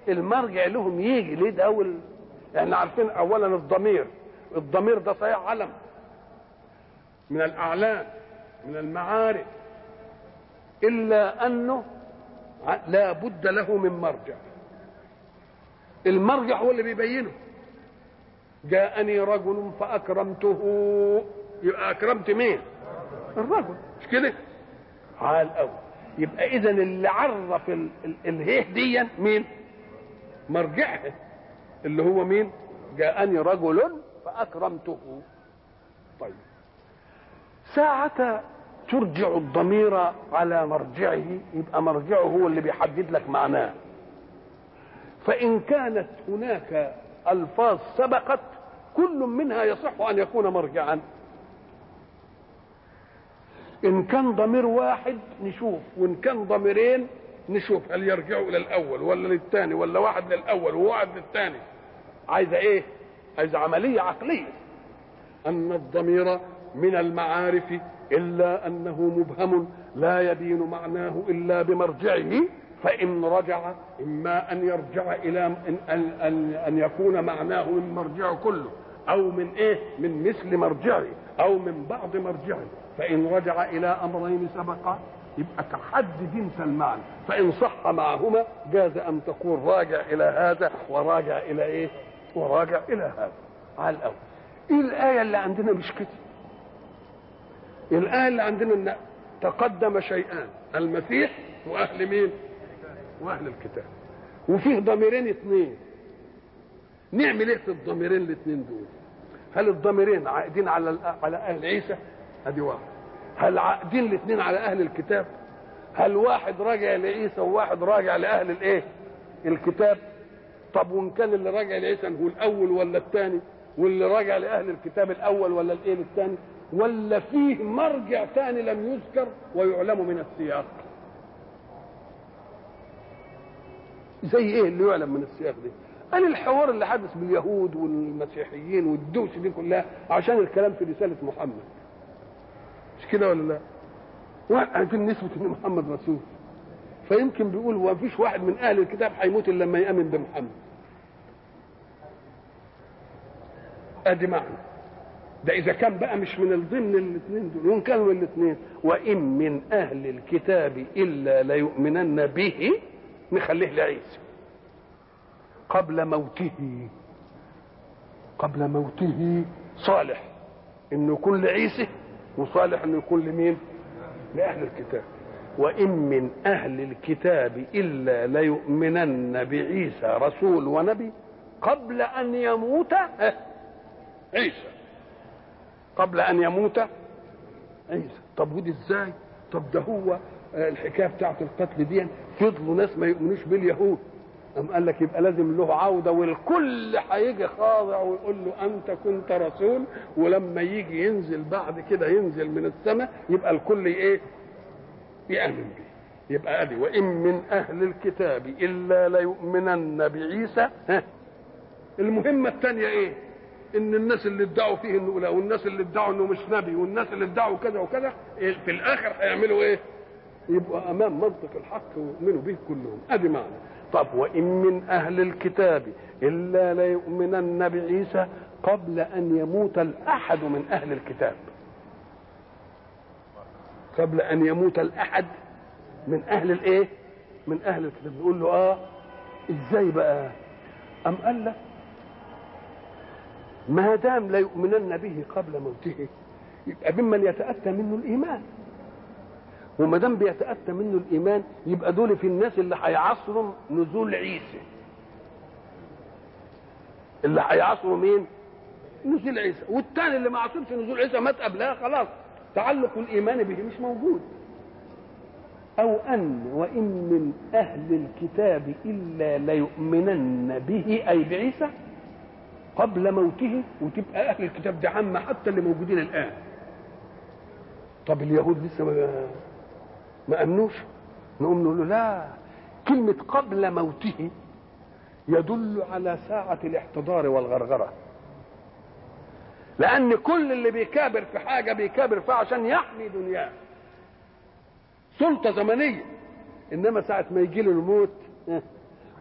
المرجع لهم يجي ليه ده اول احنا عارفين اولا الضمير الضمير ده صحيح علم من الاعلام من المعارف الا انه لا بد له من مرجع المرجع هو اللي بيبينه جاءني رجل فاكرمته يبقى اكرمت مين الرجل مش كده عال قوي يبقى اذا اللي عرف ال- ال- الهيه دي مين مرجعها اللي هو مين جاءني رجل فاكرمته طيب ساعة ترجع الضمير على مرجعه يبقى مرجعه هو اللي بيحدد لك معناه فإن كانت هناك ألفاظ سبقت كل منها يصح أن يكون مرجعا إن كان ضمير واحد نشوف وإن كان ضميرين نشوف هل يرجعوا إلى الأول ولا للثاني ولا واحد للأول وواحد للثاني عايزة إيه؟ عايزة عملية عقلية أن الضمير من المعارف إلا أنه مبهم لا يبين معناه إلا بمرجعه فإن رجع إما أن يرجع إلى أن, أن, أن, أن يكون معناه من مرجعه كله أو من إيه من مثل مرجعه أو من بعض مرجعه فإن رجع إلى أمرين سبقا يبقى كحد جنس المعنى فإن صح معهما جاز أن تقول راجع إلى هذا وراجع إلى إيه وراجع إلى هذا على الأول إيه الآية اللي عندنا مش كده الآية اللي عندنا إن تقدم شيئان المسيح وأهل مين واهل الكتاب وفيه ضميرين اثنين نعمل ايه في الضميرين الاثنين دول هل الضميرين عائدين على على اهل عيسى ادي واحد هل عائدين الاثنين على اهل الكتاب هل واحد راجع لعيسى وواحد راجع لاهل الايه الكتاب طب وان كان اللي راجع لعيسى هو الاول ولا الثاني واللي راجع لاهل الكتاب الاول ولا الايه الثاني ولا فيه مرجع ثاني لم يذكر ويعلم من السياق زي ايه اللي يعلم من السياق دي قال الحوار اللي حدث باليهود والمسيحيين والدوس دي كلها عشان الكلام في رساله محمد مش كده ولا لا عايزين نثبت ان محمد رسول فيمكن بيقول ما فيش واحد من اهل الكتاب هيموت الا لما يامن بمحمد ادي معنى ده اذا كان بقى مش من ضمن الاثنين دول وان كانوا الاثنين وان من اهل الكتاب الا ليؤمنن به نخليه لعيسى قبل موته قبل موته صالح انه يكون لعيسى وصالح انه يكون لمين لاهل الكتاب وان من اهل الكتاب الا ليؤمنن بعيسى رسول ونبي قبل ان يموت عيسى قبل ان يموت عيسى طب ودي ازاي طب ده هو الحكايه بتاعت القتل دي فضلوا ناس ما يؤمنوش باليهود أم قال لك يبقى لازم له عودة والكل هيجي خاضع ويقول له أنت كنت رسول ولما يجي ينزل بعد كده ينزل من السماء يبقى الكل إيه؟ يأمن به يبقى أدي وإن من أهل الكتاب إلا ليؤمنن بعيسى ها المهمة الثانية إيه؟ إن الناس اللي ادعوا فيه إنه لا والناس اللي ادعوا إنه مش نبي والناس اللي ادعوا كذا وكذا إيه في الآخر هيعملوا إيه؟ يبقى امام منطق الحق ويؤمنوا به كلهم ادي معنى طب وان من اهل الكتاب الا ليؤمنن بعيسى قبل ان يموت الاحد من اهل الكتاب قبل ان يموت الاحد من اهل الايه من اهل الكتاب يقول له اه ازاي بقى ام قال لك ما دام لا يؤمنن به قبل موته يبقى ممن يتاتى منه الايمان وما دام بيتاتى منه الايمان يبقى دول في الناس اللي هيعصروا نزول عيسى اللي هيعصروا مين نزول عيسى والثاني اللي ما عصرش نزول عيسى مات قبلها خلاص تعلق الايمان به مش موجود او ان وان من اهل الكتاب الا ليؤمنن به اي بعيسى قبل موته وتبقى اهل الكتاب دي عامه حتى اللي موجودين الان طب اليهود لسه ما ما امنوش نقوم نقول له لا كلمة قبل موته يدل على ساعة الاحتضار والغرغرة لأن كل اللي بيكابر في حاجة بيكابر فيها عشان يحمي دنياه سلطة زمنية إنما ساعة ما يجي له الموت